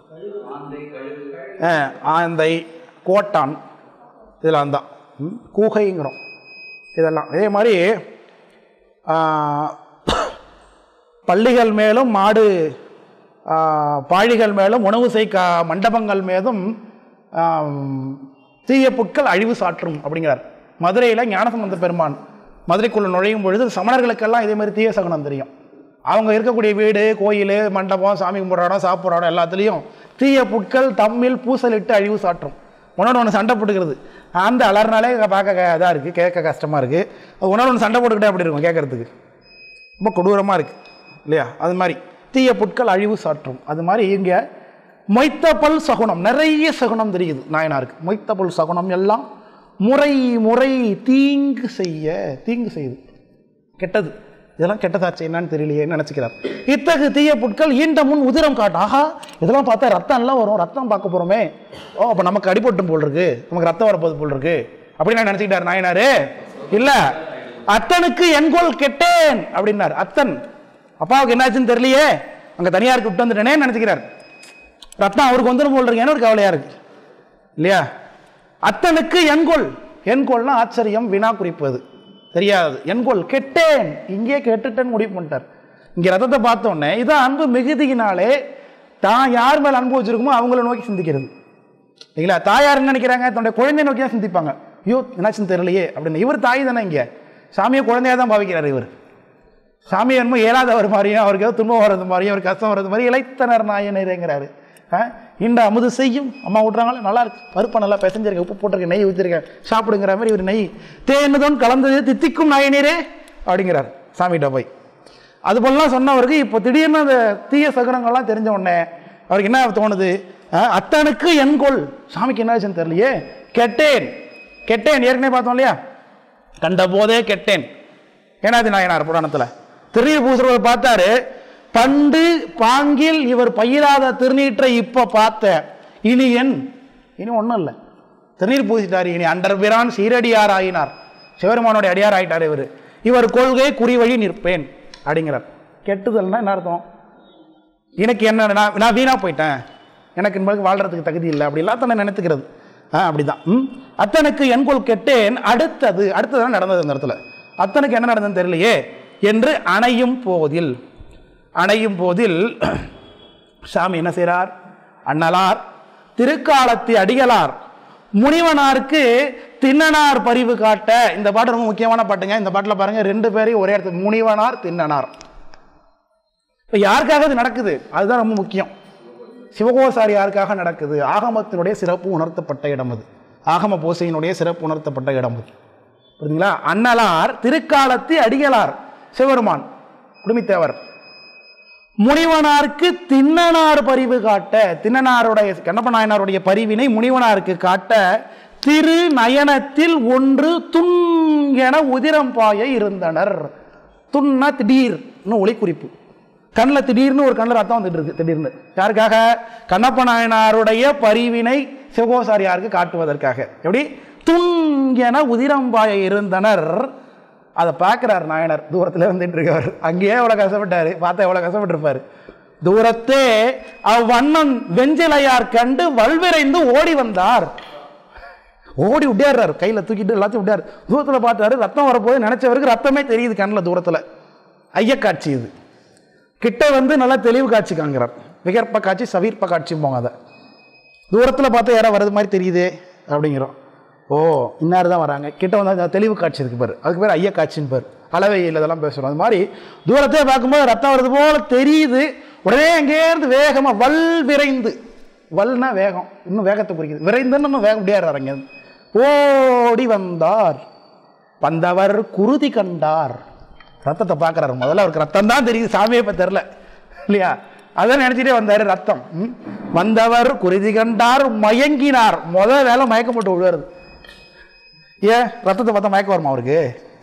ஆ, ஆந்தை கோட்டான் இதெல்லாம் தான் ம், கூகைங்கிறோம் இதெல்லாம் இதே மாதிரி ஆ, பள்ளிகள் மேலும் மாடு ஆ, பாழிகள் மேலும் உணவு செய்க மண்டபங்கள் மேலும் ஆம், தீய புட்கள் அழிவு சாற்றும் அப்படிங்கிறார் மதுரையில் ஞானசம்பந்த பெருமான் மதுரைக்குள்ள நுழையும் பொழுது சமணர்களுக்கெல்லாம் இதே மாதிரி தீய சகுனம் தெரியும் அவங்க இருக்கக்கூடிய வீடு கோயில் மண்டபம் சாமி கும்பிட்ற இடம் சாப்பிட்ற இடம் எல்லாத்துலேயும் தீய புட்கள் தம்மில் பூசலிட்டு அழிவு சாற்றும் ஒன்னொன்று ஒன்று சண்டை போட்டுக்கிறது அந்த அலர்னாலே பார்க்க இதாக இருக்குது கேட்க கஷ்டமாக இருக்குது உணவு ஒன்று சண்டை போட்டுக்கிட்டே அப்படி இருக்கும் கேட்கறதுக்கு ரொம்ப கொடூரமாக இருக்குது இல்லையா அது மாதிரி தீய புட்கள் அழிவு சாற்றும் அது மாதிரி இங்கே மொய்த்தபல் சகுனம் நிறைய சகுனம் தெரியுது நாயனாருக்கு மொய்த்தபல் சகுனம் எல்லாம் முறை முறை தீங்கு செய்ய தீங்கு செய்யுது கெட்டது இதெல்லாம் கெட்டதாச்சு என்னன்னு தெரியலையேன்னு நினச்சிக்கிறார் இத்தகு தீய புட்கள் ஈண்ட முன் உதிரம் காட்டும் ஆஹா இதெல்லாம் பார்த்தா ரத்தம் எல்லாம் வரும் ரத்தம் பார்க்க போகிறோமே ஓ அப்போ நமக்கு அடிபட்டும் போல் இருக்கு நமக்கு ரத்தம் வரப்போகுது போல் இருக்கு அப்படின்னு நான் நினச்சிக்கிட்டார் நாயனாரு இல்லை அத்தனுக்கு என்கோல் கெட்டேன் அப்படின்னார் அத்தன் அப்பாவுக்கு என்னாச்சுன்னு தெரியலையே அங்கே தனியாருக்கு விட்டு வந்துட்டேனே நினச்சிக்கிறார் ரத்தம் அவருக்கு வந்துடும் போல் இருக்கேன்னு ஒரு கவலையாக இருக்கு இல்லையா அத்தனுக்கு என்கொள் என்கொள்னா ஆச்சரியம் வினா குறிப்பது தெரியாது என்கொள் கெட்டேன் இங்கே கெட்டுட்டேன்னு முடிவு பண்ணிட்டார் இங்கே ரத்தத்தை பார்த்தோன்னே இதான் அன்பு மிகுதியினாலே தான் யார் மேல் அன்பு வச்சிருக்குமோ அவங்கள நோக்கி சிந்திக்கிறது இல்லைங்களா தாயார் என்ன நினைக்கிறாங்க தன்னுடைய குழந்தை நோக்கி தான் சிந்திப்பாங்க ஐயோ என்னாச்சுன்னு தெரியலையே அப்படின்னு இவர் தாய் தானே இங்கே சாமியை குழந்தையாக தான் பாவிக்கிறார் இவர் சாமி என்னமோ இயலாதவர் மாதிரியும் அவருக்கு ஏதோ துன்பம் வர்றது மாதிரியும் அவருக்கு கஷ்டம் வர்றது மாதிரி இளைத்தனர் நாயனருங்கிறாரு ஆ இந்த அமுது செய்யும் அம்மா விட்றாங்களே நல்லா இருக்கு பருப்பை நல்லா பிசைஞ்சிருக்கேன் உப்பு போட்டிருக்கேன் நெய் ஊற்றிருக்கேன் சாப்பிடுங்கிற மாதிரி இவர் நெய் தேனுதோன் கலந்தது தித்திக்கும் நாயனரே அப்படிங்கிறார் சாமிகிட்ட போய் அது போலலாம் சொன்னவருக்கு இப்போ திடீர்னு அந்த தீய சகுனங்கள்லாம் தெரிஞ்ச உடனே அவருக்கு என்ன தோணுது ஆ, அத்தனுக்கு என்கொள் சாமிக்கு என்ன ஆச்சுன்னு தெரியலையே கெட்டேன் கெட்டேன் ஏற்கனவே பார்த்தோம் இல்லையா கண்ட போதே கெட்டேன் ஏனாதி நாயனார் புராணத்தில் திருநீர் பூசுறவர் பார்த்தாரு பண்டு பாங்கில் இவர் பயிராத திருநீற்றை இப்ப பார்த்த இனி என் இனி ஒன்றும் இல்லை திருநீர் பூசிட்டார் இனி அண்டர் பிரான் சீரடியார் ஆயினார் சிவருமானுடைய அடியார் ஆயிட்டார் இவர் இவர் கொள்கை குறிவழி நிற்பேன் அப்படிங்கிறார் கெட்டுதல்னா என்ன அர்த்தம் எனக்கு என்ன நான் நான் வீணாக போயிட்டேன் எனக்கு என்பது வாழ்றதுக்கு தகுதி இல்லை அப்படிலாம் தன்னை நினைத்துக்கிறது ஆ அப்படிதான் ம் அத்தனுக்கு என்கொள் கெட்டேன் அடுத்தது அடுத்தது நடந்தது அந்த இடத்துல அத்தனுக்கு என்ன நடந்ததுன்னு தெரியலையே என்று அணையும் போதில் அணையும் போதில் சாமி என்ன செய்கிறார் அண்ணலார் திருக்காலத்தி அடிகளார் முனிவனாருக்கு திண்ணனார் பரிவு காட்ட இந்த பாட்டு ரொம்ப முக்கியமான பாட்டுங்க இந்த பாட்டில் பாருங்க ரெண்டு பேரையும் ஒரே இடத்துல முனிவனார் திண்ணனார் இப்போ யாருக்காக இது நடக்குது அதுதான் ரொம்ப முக்கியம் சிவகோசாரி யாருக்காக நடக்குது ஆகமத்தினுடைய சிறப்பு உணர்த்தப்பட்ட இடம் அது ஆகம பூசையினுடைய சிறப்பு உணர்த்தப்பட்ட இடம் அது புரியுதுங்களா அண்ணலார் திருக்காலத்தி அடிகளார் சிவருமான் குடுமித்தேவர் முனிவனாருக்கு திண்ணனார் பரிவு காட்ட திண்ணனாருடைய கண்ணப்ப நாயனாருடைய பரிவினை முனிவனாருக்கு காட்ட திரு நயனத்தில் ஒன்று துன் என உதிரம் பாய இருந்தனர் துன்னா திடீர்னு ஒளிக்குறிப்பு கண்ணில் திடீர்னு ஒரு கண்ணில் ரத்தம் வந்துட்டு இருக்கு திடீர்னு யாருக்காக கண்ணப்ப நாயனாருடைய பரிவினை சிவகோசாரியாருக்கு காட்டுவதற்காக எப்படி துன் என உதிரம் பாய இருந்தனர் அதை பார்க்குறார் நாயனர் தூரத்தில் வந்துட்டு இருக்கார் அங்கேயே எவ்வளோ கஷ்டப்பட்டாரு பார்த்தா எவ்வளோ கஷ்டப்பட்டிருப்பாரு தூரத்தே அவ்வண்ணன் வெஞ்சிலையார் கண்டு வல்விரைந்து ஓடி வந்தார் ஓடி விட்டியாடுறாரு கையில் தூக்கிட்டு எல்லாத்தையும் விட்டார் தூரத்தில் பார்த்தாரு ரத்தம் வரப்போது நினைச்சவருக்கு ரத்தமே தெரியுது கண்ணில் தூரத்தில் ஐயக்காட்சி இது கிட்ட வந்து நல்லா தெளிவு காட்சி காண்கிறார் விகற்ப காட்சி சவீர்ப்ப காட்சிம்போங்க அதை தூரத்தில் பார்த்தா யாரோ வர்றது மாதிரி தெரியுதே அப்படிங்கிறோம் ஓ இன்னார் தான் வராங்க கிட்ட வந்து அந்த தெளிவு காட்சி இருக்கு பாரு அதுக்கு பேர் ஐய காட்சின்னு பேர் அளவையில் இதெல்லாம் பேசுகிறோம் அது மாதிரி தூரத்தே பார்க்கும்போது ரத்தம் வருது போல தெரியுது உடனே அங்கேருந்து வேகமாக வல் விரைந்து வல்னா வேகம் இன்னும் வேகத்தை குறிக்குது விரைந்துன்னு இன்னும் வேக முடியாது அங்கேருந்து ஓடி வந்தார் வந்தவர் குருதி கண்டார் ரத்தத்தை பார்க்குறாரு முதல்ல அவருக்கு ரத்தம் தான் தெரியுது சாமியை இப்போ தெரில இல்லையா அதான் நினைச்சிட்டே வந்தாரு ரத்தம் ம். வந்தவர் குருதி கண்டார் மயங்கினார் முதல் வேலை மயக்கம் போட்டு விழுவாரு ஏன் ரத்தத்தை பார்த்தா மயக்கம் வருமா அவருக்கு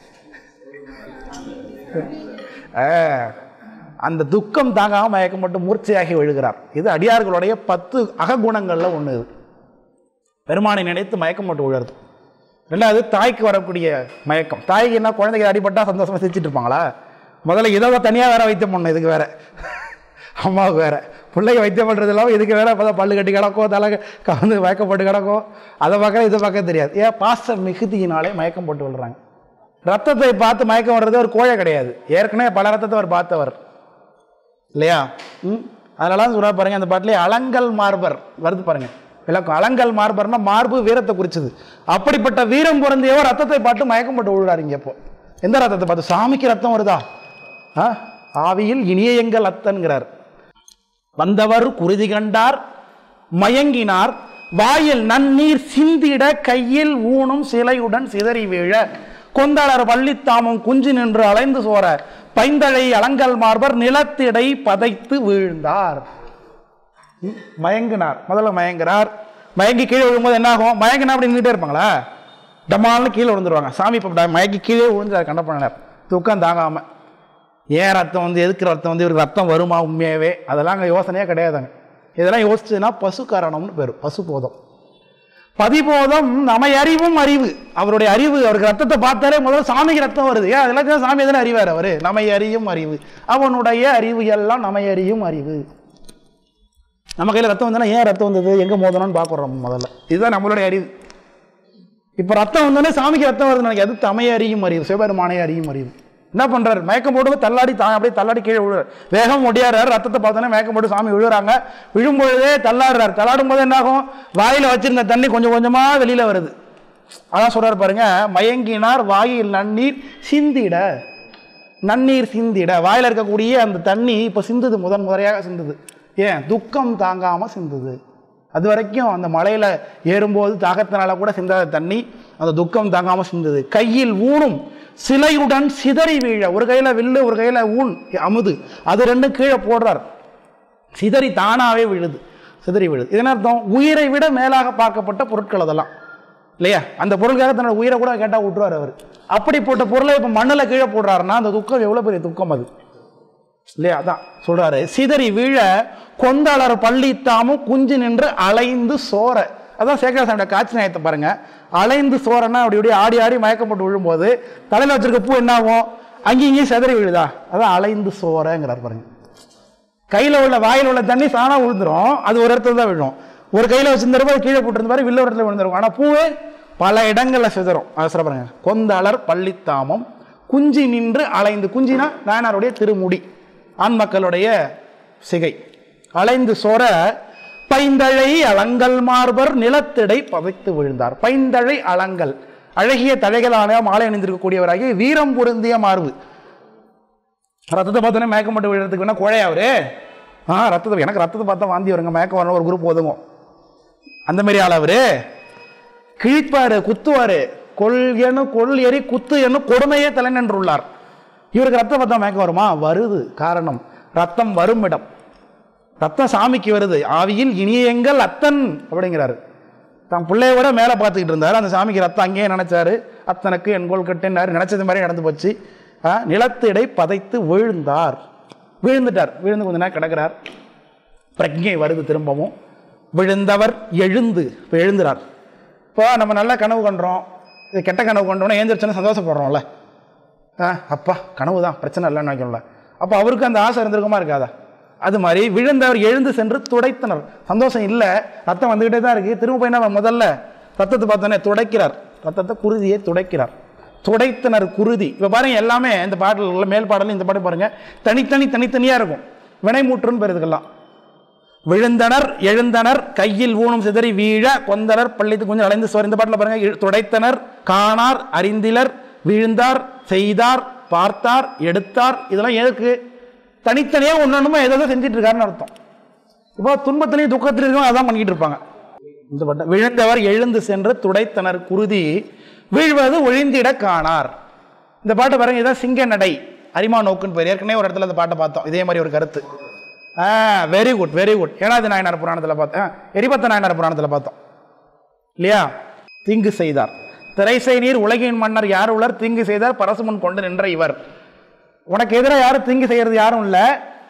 ஆ, அந்த துக்கம் தாங்காம மயக்கம் போட்டு மூர்ச்சையாகி விழுகிறார் இது அடியார்களுடைய பத்து அககுணங்கள்ல ஒன்று இது பெருமானை நினைத்து மயக்கம் போட்டு விழுறது ரெண்டாவது தாய்க்கு வரக்கூடிய மயக்கம் தாய்க்கு என்ன குழந்தைக்கு அடிபட்டா சந்தோஷமா சிரிச்சிட்டு இருப்பாங்களா முதல்ல இதை தனியாக வேற வைத்தியம் பண்ணணும் இதுக்கு வேற அம்மாவுக்கு வேற பிள்ளைங்க வைத்தியம் பண்ணுறது இல்லாமல் இதுக்கு வேற இப்போ பல்லு கட்டி கிடக்கும் தலை கலந்து மயக்கம் போட்டு கிடக்கும் அதை பார்க்க இதை பார்க்க தெரியாது ஏன் பாச மிகுதியினாலே மயக்கம் போட்டு விழுறாங்க ரத்தத்தை பார்த்து மயக்கம் வர்றது ஒரு கோழை கிடையாது ஏற்கனவே பல ரத்தத்தை அவர் பார்த்தவர் இல்லையா ம் அதனால சொல்ல பாருங்க அந்த பாட்டிலே அலங்கல் மார்பர் வருது பாருங்க விளக்கம் அலங்கல் மார்பர்னா மார்பு வீரத்தை குறிச்சது அப்படிப்பட்ட வீரம் பொருந்தியவர் ரத்தத்தை பார்த்து மயக்கம் போட்டு விழுறாரு இங்க இப்போ எந்த ரத்தத்தை பார்த்து சாமிக்கு ரத்தம் வருதா ஆ? ஆவியில் இனிய எங்கள் அத்தன்கிறார் வந்தவர் குருதி கண்டார் மயங்கினார் வாயில் நன்னீர் சிந்திட கையில் ஊனும் சிலையுடன் சிதறி வீழ கொந்தளர் வள்ளித்தாமும் குஞ்சு நின்று அலைந்து சோர பைந்தழை அலங்கல் மார்பர் நிலத்திடை பதைத்து வீழ்ந்தார் ம், மயங்கினார் முதல்ல மயங்குறார் மயங்கி கீழே விழும்போது என்ன ஆகும் மயங்கினா அப்படி நின்றுட்டே இருப்பாங்களா டமால்னு கீழே விழுந்துருவாங்க சாமி இப்போ மயங்கி கீழே விழுந்தார் கண்டப்பனார் துக்கம் தாங்காம ஏன் ரத்தம் வந்து எதுக்கு ரத்தம் வந்து இவருக்கு ரத்தம் வருமா உண்மையாகவே அதெல்லாம் அங்கே யோசனையே கிடையாதுங்க இதெல்லாம் யோசிச்சுன்னா பசு காரணம்னு பேர் பசு போதம் பதிபோதம் நம்ம அறிவும் அறிவு அவருடைய அறிவு அவருக்கு ரத்தத்தை பார்த்தாலே முதல்ல சாமிக்கு ரத்தம் வருது ஏன் அதெல்லாம் சாமி தானே அறிவார் அவரு நம்மை அறியும் அறிவு அவனுடைய அறிவு எல்லாம் நம்மை அறியும் அறிவு நம்ம கையில் ரத்தம் வந்தோன்னா ஏன் ரத்தம் வந்தது எங்கே மோதணும்னு பார்க்குறோம் முதல்ல இதுதான் நம்மளுடைய அறிவு இப்போ ரத்தம் வந்தோடனே சாமிக்கு ரத்தம் வருதுன்னு நினைக்க அது தமைய அறியும் அறிவு சிவபெருமானை அறியும் அறிவு என்ன பண்றாரு மயக்கம் போட்டு தள்ளாடி தான் அப்படியே தள்ளாடி கீழே விழுறாரு வேகம் ஒடியாடுறாரு ரத்தத்தை பார்த்தோன்னே மயக்கம் போட்டு சாமி விழுறாங்க விழும்பொழுதே தள்ளாடுறாரு தள்ளாடும் போது என்ன ஆகும் வாயில வச்சிருந்த தண்ணி கொஞ்சம் கொஞ்சமா வெளியில வருது அதான் சொல்றாரு பாருங்க மயங்கினார் வாயில் நன்னீர் சிந்திட நன்னீர் சிந்திட வாயில இருக்கக்கூடிய அந்த தண்ணி இப்போ சிந்துது முதன் முறையாக சிந்துது ஏன் துக்கம் தாங்காம சிந்துது அது வரைக்கும் அந்த மலையில ஏறும்போது தாகத்தினால கூட சிந்தாத தண்ணி அந்த துக்கம் தாங்காம சிந்துது கையில் ஊனும் சிலையுடன் சிதறி வீழ ஒரு கையில வில்லு ஒரு கையில ஊன் அமுது அது ரெண்டும் கீழே போடுறார் சிதறி தானாவே விழுது சிதறி விழுது இதன் அர்த்தம் உயிரை விட மேலாக பார்க்கப்பட்ட பொருட்கள் அதெல்லாம் இல்லையா அந்த பொருளுக்காக தன்னோட உயிரை கூட கேட்டால் விட்டுருவார் அவர் அப்படிப்பட்ட பொருளை இப்போ மண்ணில் கீழே போடுறாருன்னா அந்த துக்கம் எவ்வளோ பெரிய துக்கம் அது இல்லையா அதான் சொல்றாரு சிதறி வீழ கொந்தளர் பள்ளித்தாமும் குஞ்சு நின்று அலைந்து சோர அதான் சேகர சாமியோட காட்சி நியாயத்தை பாருங்க அலைந்து சோரன்னா அப்படி இப்படி ஆடி ஆடி மயக்கம் போட்டு விழும்போது தலையில் வச்சிருக்க பூ என்ன ஆகும் அங்கேயும் இங்கேயும் சிதறி விழுதா அதான் அலைந்து சோரங்கிறார் பாருங்க கையில் உள்ள வாயில் உள்ள தண்ணி சாணா விழுந்துரும் அது ஒரு இடத்துல தான் விழும் ஒரு கையில் வச்சிருந்தப்ப அது கீழே போட்டிருந்த மாதிரி வில்ல ஒரு இடத்துல விழுந்துரும் ஆனால் பூவே பல இடங்களில் சிதறும் அது சொல்ல பாருங்க கொந்தளர் பள்ளித்தாமம் குஞ்சி நின்று அலைந்து குஞ்சினா நாயனாருடைய திருமுடி ஆண் மக்களுடைய சிகை அலைந்து சோர பைந்தழை அலங்கல் மார்பர் நிலத்திடை பதைத்து விழுந்தார் பைந்தழை அலங்கல் அழகிய தழைகளான மாலை அணிந்திருக்கக்கூடியவராகிய வீரம் பொருந்திய மார்பு ரத்தத்தை பார்த்தோன்னே மயக்கம் மட்டும் விழுறதுக்கு வேணா கோழையா அவரு ஆ ரத்தத்தை எனக்கு ரத்தத்தை பார்த்தா வாந்தி வருங்க மயக்கம் வரணும் ஒரு குரூப் ஒதுங்கும் அந்த மாதிரி ஆள் அவரு கிழிப்பாரு குத்துவாரு கொல் எனும் கொல் எரி குத்து என்னும் கொடுமையே தலை நின்றுள்ளார் இவருக்கு ரத்தம் பார்த்தா மயக்கம் வருமா வருது காரணம் ரத்தம் வரும் இடம் ரத்தம் சாமிக்கு வருது ஆவியில் இனியங்கள் அத்தன் அப்படிங்கிறாரு தான் பிள்ளைய விட மேலே பார்த்துக்கிட்டு இருந்தார் அந்த சாமிக்கு ரத்தம் அங்கேயே நினைச்சாரு அத்தனுக்கு என்கோல் கட்டுனாரு நினைச்சது மாதிரி நடந்து போச்சு ஆ, நிலத்திடை பதைத்து விழுந்தார் விழுந்துட்டார் விழுந்து கொஞ்ச நேரம் கிடக்கிறார் பிரக்ஞை வருது திரும்பவும் விழுந்தவர் எழுந்து இப்போ எழுந்துறார் இப்போ நம்ம நல்ல கனவு கண்டுறோம் இது கெட்ட கனவு கண்டோன்னா ஏந்திரிச்சோன்னு சந்தோஷப்படுறோம்ல ஆ அப்பா கனவு தான் பிரச்சனை இல்லைன்னு நினைக்கணும்ல அப்போ அவருக்கு அந்த ஆசை இருந்திருக்குமா இருக்காதா அது மாதிரி விழுந்தவர் எழுந்து சென்று துடைத்தனர் சந்தோஷம் இல்லை ரத்தம் வந்துக்கிட்டே தான் இருக்குது திரும்ப போய் என்ன முதல்ல ரத்தத்தை பார்த்தோன்னே துடைக்கிறார் ரத்தத்தை குருதியை துடைக்கிறார் துடைத்தனர் குருதி இப்போ பாருங்க எல்லாமே இந்த பாடல் உள்ள மேல் பாடல் இந்த பாட்டு பாருங்க தனித்தனி தனித்தனியாக இருக்கும் வினைமூற்றுன்னு பேர் இதுக்கெல்லாம் விழுந்தனர் எழுந்தனர் கையில் ஊனும் சிதறி வீழ கொந்தனர் பள்ளித்து கொஞ்சம் அலைந்து சோர் இந்த பாட்டில் பாருங்க இழு- துடைத்தனர் காணார் அறிந்திலர் வீழ்ந்தார் செய்தார் பார்த்தார் எடுத்தார் இதெல்லாம் எதுக்கு தனித்தனியாக ஒன்னொன்னுமா ஏதோ செஞ்சுட்டு இருக்காருன்னு அர்த்தம் இப்போ துன்பத்திலையும் துக்கத்திலையும் அதான் பண்ணிக்கிட்டு இருப்பாங்க இந்த பட்டம் விழுந்தவர் எழுந்து சென்று துடைத்தனர் குருதி வீழ்வது ஒழிந்திட காணார் இந்த பாட்டை பாருங்க இதான் சிங்க நடை அரிமா நோக்குன்னு பேர் ஏற்கனவே ஒரு இடத்துல அந்த பாட்டை பார்த்தோம் இதே மாதிரி ஒரு கருத்து ஆ வெரி குட் வெரி குட் ஏனாவது நாயனார் புராணத்தில் பார்த்தேன் எரிபத்த நாயனார் புராணத்தில் பார்த்தோம் இல்லையா தீங்கு செய்தார் திரைசை நீர் உலகின் மன்னர் யார் உலர் தீங்கு செய்தார் பரசுமுன் கொண்டு நின்ற இவர் உனக்கு எதிராக யாரும் தீங்கு செய்யறது யாரும் இல்லை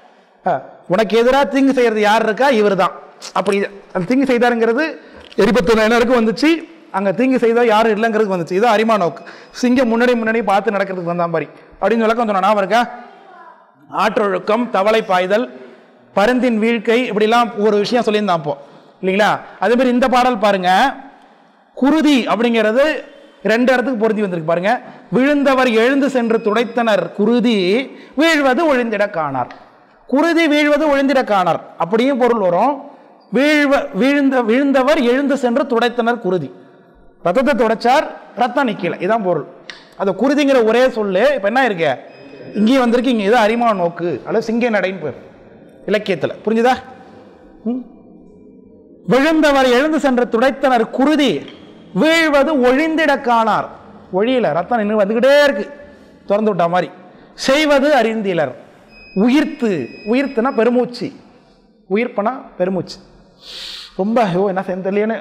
உனக்கு எதிராக தீங்கு செய்யறது யார் இருக்கா இவர் தான் அப்படி அந்த தீங்கு செய்தாருங்கிறது எரிபத்து நாயனருக்கு வந்துச்சு அங்கே தீங்கு செய்தால் யாரும் இல்லைங்கிறதுக்கு வந்துச்சு இது அரிமா நோக்கு சிங்கம் முன்னாடி முன்னாடி பார்த்து நடக்கிறதுக்கு வந்தா மாதிரி அப்படின்னு விளக்கம் சொன்ன ஞாபகம் இருக்கா ஆற்றொழுக்கம் தவளை பாய்தல் பருந்தின் வீழ்க்கை இப்படிலாம் ஒரு விஷயம் சொல்லியிருந்தான் அப்போ இல்லைங்களா அதே மாதிரி இந்த பாடல் பாருங்க குருதி அப்படிங்கிறது ரெண்டு இடத்துக்கு பொருந்தி வந்திருக்கு பாருங்க விழுந்தவர் எழுந்து சென்று துடைத்தனர் குருதி வீழ்வது ஒழிந்திட காணார் குருதி வீழ்வது ஒழிந்திட காணார் அப்படியும் பொருள் வரும் வீழ்வ வீழ்ந்த விழுந்தவர் எழுந்து சென்று துடைத்தனர் குருதி ரத்தத்தை துடைச்சார் ரத்தம் நிக்கல இதான் பொருள் அந்த குருதிங்கிற ஒரே சொல்லு இப்ப என்ன இருக்கு இங்கேயும் வந்திருக்கு இங்க இது அரிமா நோக்கு அல்லது சிங்க நடைன்னு பேர் இலக்கியத்துல புரிஞ்சுதா ம்? விழுந்தவர் எழுந்து சென்று துடைத்தனர் குருதி வீழ்வது ஒழிந்திட காணார் ஒழியல ரத்தம் நின்று வந்துகிட்டே இருக்கு திறந்து விட்ட மாதிரி செய்வது அறிந்திலர் உயிர்த்து உயிர்த்துனா பெருமூச்சு உயிர்ப்பனா பெருமூச்சு ரொம்ப ஐயோ என்ன செய்ய தெரியலையேன்னு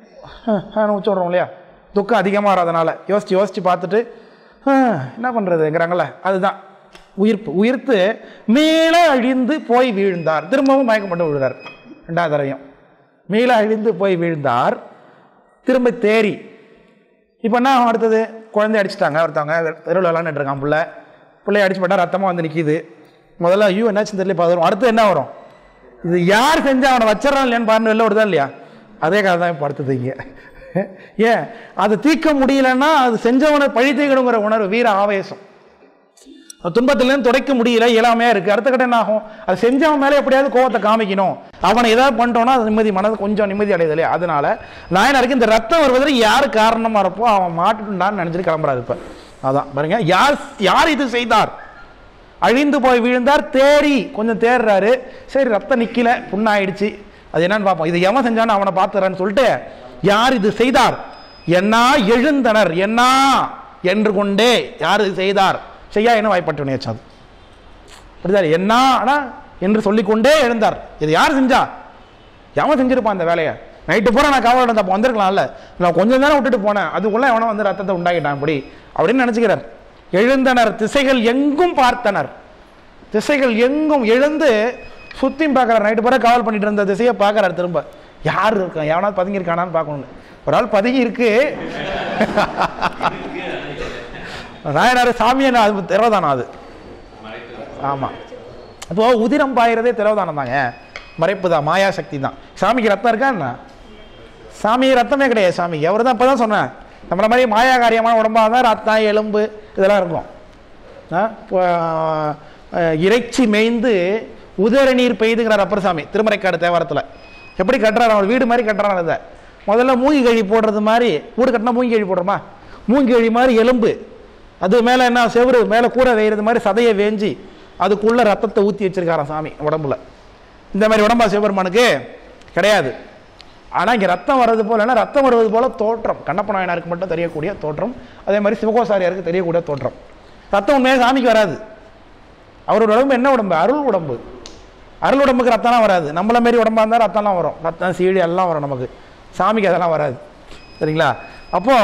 மூச்சு விட்றோம் இல்லையா துக்கம் அதிகமாக வராதனால யோசிச்சு யோசிச்சு பார்த்துட்டு "ஹம், என்ன பண்ணுறதுங்கிறாங்களே அதுதான் உயிர்ப்பு உயிர்த்து மேலே அழிந்து போய் வீழ்ந்தார் திரும்பவும் மயக்கப்பட்டு விழுந்தார் ரெண்டாவது தடவையும் மேலே அழிந்து போய் வீழ்ந்தார் திரும்ப தேறி இப்போ என்ன ஆகும் அடுத்தது குழந்தை அடிச்சிட்டாங்க ஒருத்தவங்க தெருவில் விளாண்டுட்டு இருக்கான் பிள்ளை பிள்ளைய அடிச்சு போட்டா ரத்தமாக வந்து நிற்கிது முதல்ல ஐயோ என்னாச்சுன்னு தெரியல பார்த்துரும் அடுத்து என்ன வரும் இது யார் செஞ்சா அவனை வச்சிடறான் இல்லையான்னு பாருன்னு வெளில விடுதா இல்லையா அதே கதை தான் இப்போ அடுத்தது இங்கே ஏன் அது தீர்க்க முடியலன்னா அது செஞ்சவனை பழி தீர்க்கணுங்கிற உணர்வு வீர ஆவேசம் துன்பத்திலேருந்து துடைக்க முடியல இயலாமையா இருக்கு அடுத்த கட்ட என்ன ஆகும் அது செஞ்சவன் மேலே எப்படியாவது கோவத்தை காமிக்கணும் அவனை ஏதாவது பண்ணிட்டோம்னா அது நிம்மதி மனது கொஞ்சம் நிம்மதி அடையுது இல்லையா அதனால நாயனருக்கு இந்த ரத்தம் வருவதற்கு யார் காரணமா இருப்போ அவன் மாட்டுட்டான்னு நினைச்சிட்டு கிளம்புறாரு இப்ப அதான் பாருங்க யார் யார் இது செய்தார் அழிந்து போய் விழுந்தார் தேறி கொஞ்சம் தேடுறாரு சரி ரத்தம் நிக்கல புண்ணாயிடுச்சு அது என்னன்னு பார்ப்போம் இது எவன் செஞ்சான்னு அவனை பார்த்துறான்னு சொல்லிட்டு யார் இது செய்தார் என்னா எழுந்தனர் என்னா என்று கொண்டே யார் இது செய்தார் செய்யா என்ன வாய்ப்பட்டு நேச்சாது புரியுதா என்ன ஆனா என்று சொல்லிக்கொண்டே எழுந்தார் இது யார் செஞ்சா எவன் செஞ்சிருப்பான் அந்த வேலையை நைட்டு பூரா நான் காவல் இருந்தப்போ வந்திருக்கலாம்ல நான் கொஞ்சம் நேரம் விட்டுட்டு போனேன் அதுக்குள்ள எவனோ வந்து ரத்தத்தை உண்டாக்கிட்டான் அப்படி அப்படின்னு நினைச்சுக்கிறார் எழுந்தனர் திசைகள் எங்கும் பார்த்தனர் திசைகள் எங்கும் எழுந்து சுத்தியும் பார்க்கறார் நைட்டு பூரா காவல் பண்ணிட்டு இருந்த திசையை பார்க்கறார் திரும்ப யார் இருக்கான் எவனாவது பதுங்கி இருக்கானான்னு பார்க்கணும் ஒரு ஆள் பதுங்கி இருக்கு நாயனார் சாமியை அது திரவதானம் அது ஆமாம் இப்போ உதிரம் பாயிறதே திரவதானம் தாங்க மறைப்பு தான் மாயா சக்தி தான் சாமிக்கு ரத்தம் இருக்கா என்ன சாமி ரத்தமே கிடையாது சாமி அவர் தான் இப்போ தான் சொன்னேன் நம்மள மாதிரி மாயா காரியமான உடம்பாக தான் ரத்தம் எலும்பு இதெல்லாம் இருக்கும் ஆ, இப்போ, அஹ், இறைச்சி மேய்ந்து உதர நீர் பெய்துங்கிறார் அப்பர் சாமி திருமறைக்காடு தேவாரத்தில் எப்படி கட்டுறாரு அவர் வீடு மாதிரி கட்டுறாரு அதை முதல்ல மூங்கி கழி போடுறது மாதிரி வீடு கட்டினா மூங்கி கழி போடுறோமா மூங்கி கழி மாதிரி எலும்பு அது மேலே என்ன செவுரு மேலே கூரை வேயிறது மாதிரி சதையை வேஞ்சி அதுக்குள்ள ரத்தத்தை ஊற்றி வச்சிருக்காராம் சாமி உடம்புல இந்த மாதிரி உடம்பா சிவபெருமானுக்கு கிடையாது ஆனால் இங்கே ரத்தம் வர்றது போலன்னா ரத்தம் வருவது போல தோற்றம் கண்ணப்ப நாயனாருக்கு மட்டும் தெரியக்கூடிய தோற்றம் அதே மாதிரி சிவகோசாரியாருக்கு தெரியக்கூடிய தோற்றம் ரத்தம் உண்மையாக சாமிக்கு வராது அவரோட உடம்பு என்ன உடம்பு அருள் உடம்பு அருள் உடம்புக்கு ரத்தம்லாம் வராது நம்மள மாரி உடம்பா இருந்தால் ரத்தம்லாம் வரும் ரத்தம் சீழி எல்லாம் வரும் நமக்கு சாமிக்கு அதெல்லாம் வராது சரிங்களா அப்போ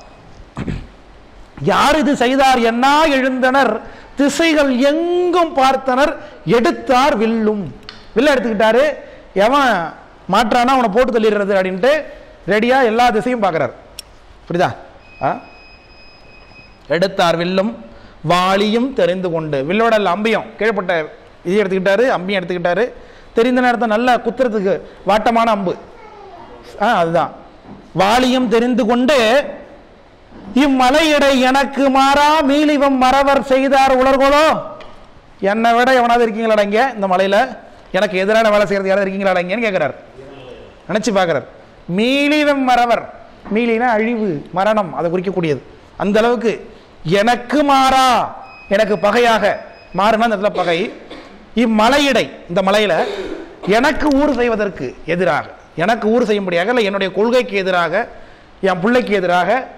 யார் இது செய்தார் என்ன எழுந்தனர் திசைகள் எங்கும் பார்த்தனர் எடுத்தார் வில்லும் வில்ல எடுத்துக்கிட்டாரு எவன் மாற்றானா அவனை போட்டு தள்ளிடுறது அப்படின்ட்டு ரெடியா எல்லா திசையும் பார்க்கறார் புரியுதா ஆ? எடுத்தார் வில்லும் வாளியும் தெரிந்து கொண்டு வில்லோட இல்ல, அம்பியும் கீழ்ப்பட்ட இது எடுத்துக்கிட்டாரு அம்பியும் எடுத்துக்கிட்டாரு தெரிந்த நேரத்தை நல்லா குத்துறதுக்கு வாட்டமான அம்பு ஆ அதுதான் வாளியும் தெரிந்து கொண்டு இம்மலையிடை எனக்கு மாறா மீளிவம் மறவர் செய்தார் உலர்களோ என்னை விட எவனாவது இருக்கீங்களா இங்க இந்த மலையில எனக்கு எதிரான வேலை செய்யறது யாராவது இருக்கீங்களா இங்கன்னு கேட்கிறார் நினைச்சு பார்க்கிறார் மீளிவம் மறவர் மீளினா அழிவு மரணம் அதை குறிக்கக்கூடியது அந்த அளவுக்கு எனக்கு மாறா எனக்கு பகையாக மாறுனா அந்த இடத்துல பகை இம்மலையிடை இந்த மலையில எனக்கு ஊர் செய்வதற்கு எதிராக எனக்கு ஊர் செய்யும்படியாக இல்லை என்னுடைய கொள்கைக்கு எதிராக என் பிள்ளைக்கு எதிராக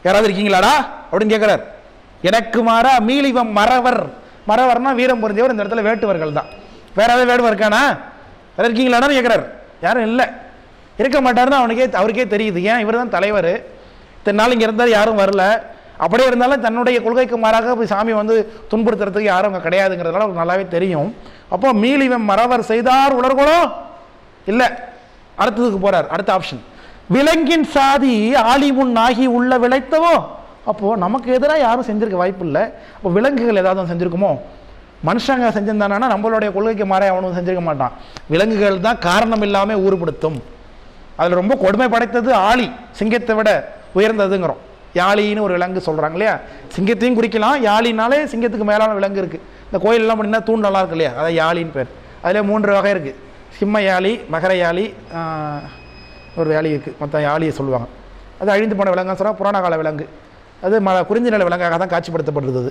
யாராவது இருக்கீங்களாடா அப்படின்னு கேட்குறார் எனக்கு மாறா மீளிவம் மறவர் மறவர்னா வீரம் பொருந்தியவர் இந்த இடத்துல வேட்டுவர்கள் தான் வேற ஏதாவது வேடுவர் இருக்கானா வேற இருக்கீங்களாடான்னு கேட்குறாரு யாரும் இல்லை இருக்க மாட்டாருன்னு அவனுக்கே அவருக்கே தெரியுது ஏன் இவர் தான் தலைவர் இத்தனை நாள் இங்கே இருந்தால் யாரும் வரல அப்படியே இருந்தாலும் தன்னுடைய கொள்கைக்கு மாறாக போய் சாமி வந்து துன்புறுத்துறதுக்கு யாரும் அங்கே கிடையாதுங்கிறதுனால அவருக்கு நல்லாவே தெரியும் அப்போ மீளிவம் மறவர் செய்தார் உலர்களோ இல்லை அடுத்ததுக்கு போறார் அடுத்த ஆப்ஷன் விலங்கின் சாதி ஆலிமுன் ஆகி உள்ள விளைத்தவோ அப்போ நமக்கு எதிராக யாரும் செஞ்சிருக்க வாய்ப்பு இல்லை அப்போ விலங்குகள் ஏதாவது ஒண்ணு செஞ்சிருக்குமோ மனுஷங்க செஞ்சிருந்தானா நம்மளுடைய கொள்கைக்கு மாற அவனும் செஞ்சிருக்க மாட்டான் விலங்குகள் தான் காரணம் இல்லாமல் ஊறுபடுத்தும் அதில் ரொம்ப கொடுமை படைத்தது ஆளி சிங்கத்தை விட உயர்ந்ததுங்கிறோம் யாழின்னு ஒரு விலங்கு சொல்கிறாங்க இல்லையா சிங்கத்தையும் குறிக்கலாம் யாழினாலே சிங்கத்துக்கு மேலான விலங்கு இருக்குது இந்த கோயிலெல்லாம் பார்த்தீங்கன்னா தூண் நல்லா இருக்கு இல்லையா அதான் யாழின்னு பேர் அதில் மூன்று வகை இருக்குது சிம்ம யாழி மகர யாழி ஆஹ், ஒரு யாழி இருக்குது மொத்தம் யாழியை சொல்லுவாங்க அது அழிந்து போன விலங்குன்னு சொன்னால் புராண கால விலங்கு அது ம குறிஞ்சி நில விலங்காக தான் காட்சிப்படுத்தப்படுறது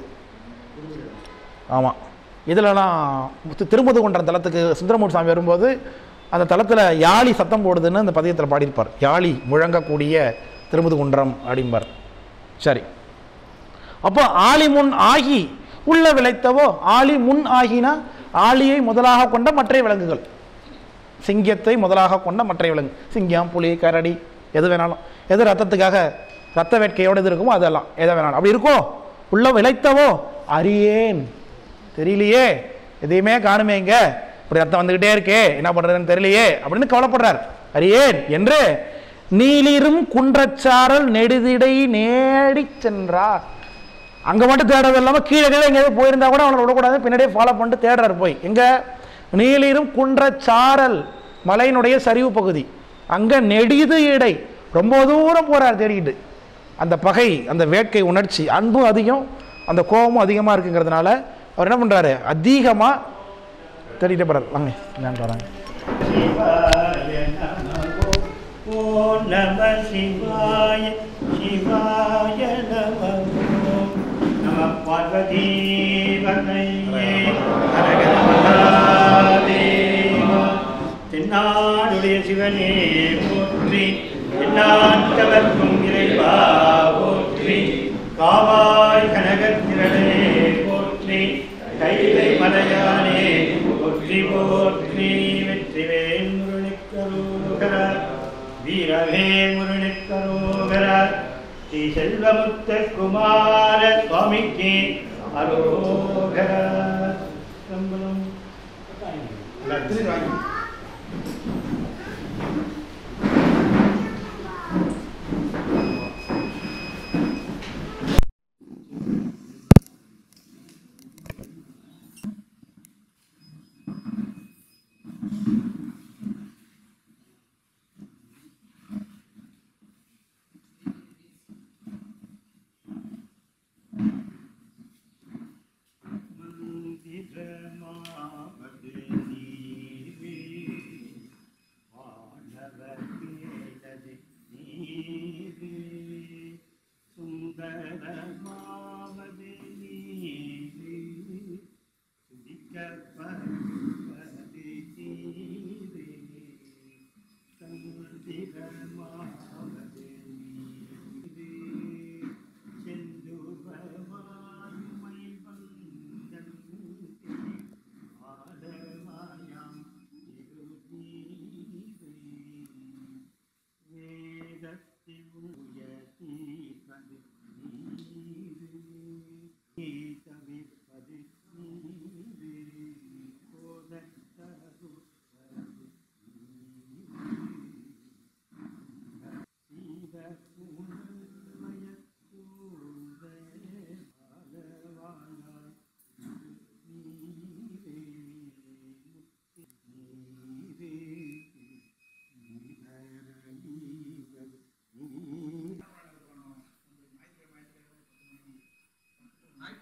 ஆமாம் இதிலலாம் தி- திருமுதுகுன்றம் தலத்துக்கு சுந்தரமூர்த்தி சாமி வரும்போது அந்த தலத்தில் யாழி சத்தம் போடுதுன்னு அந்த பதியத்தில் பாடியிருப்பார் யாழி முழங்கக்கூடிய திருமுதுகுன்றம் அப்படிம்பார் சரி அப்போ ஆளி முன் ஆகி உள்ள விளைத்தவோ ஆளி முன் ஆகினா ஆளியை முதலாக கொண்ட மற்ற விலங்குகள் சிங்கத்தை முதலாக கொண்ட மற்ற விலங்கு சிங்கம் புலி கரடி எது வேணாலும் எது ரத்தத்துக்காக ரத்த வேட்கையோடு எது இருக்குமோ அதெல்லாம் எதை வேணாலும் அப்படி இருக்கோ உள்ள விளைத்தவோ அறியேன் தெரியலையே எதையுமே காணுமே இங்க இப்படி ரத்தம் வந்துகிட்டே இருக்கே என்ன பண்றதுன்னு தெரியலையே அப்படின்னு கவலைப்படுறார் அறியேன் என்று நீலிரும் குன்றச்சாரல் நெடுதிடை நேடி சென்றார் அங்க மட்டும் தேடுறது இல்லாம கீழே கீழே எங்கேயாவது போயிருந்தா கூட அவனை விடக்கூடாது பின்னாடியே ஃபாலோ பண்ணிட்டு தேடுறாரு போய் எங்க நீலிரும் குன்றச்சாரல் மலையினுடைய சரிவு பகுதி அங்க நெடிது இடை ரொம்ப தூரம் போறார் தேடிக்கிட்டு அந்த பகை அந்த வேட்கை உணர்ச்சி அன்பும் அதிகம் அந்த கோபமும் அதிகமா இருக்குங்கிறதுனால அவர் என்ன பண்றாரு அதிகமா தேடிட்டு போறாரு வாங்க நான் வராங்க சிவாய நமோ ஓம் நம சிவாய சிவாய நமோ நம பார்வதி வர்ணையே ஹரகரமகாதேவா தென்னாடுடைய சிவனே போற்றி எந்நாட்டவர்க்கும் இறைவா போற்றி காவாய் கனகத்திரளே போற்றி கைலை மலையானே போற்றி போற்றி வெற்றிவேல் முருணிக்கரோகர வீரவே முருணிக்கரோகர ஸ்ரீ செல்வமுத்த குமார சுவாமிக்கு அரோகர சம்பளம்